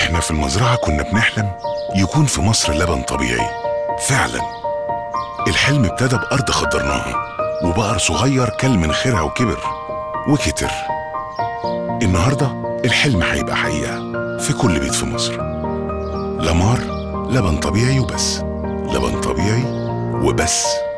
احنا في المزرعة كنا بنحلم يكون في مصر لبن طبيعي فعلا الحلم ابتدى بأرض خضرناها وبقر صغير كل من خيرها وكبر وكتر النهاردة الحلم هيبقى حقيقة في كل بيت في مصر لمار لبن طبيعي وبس لبن طبيعي وبس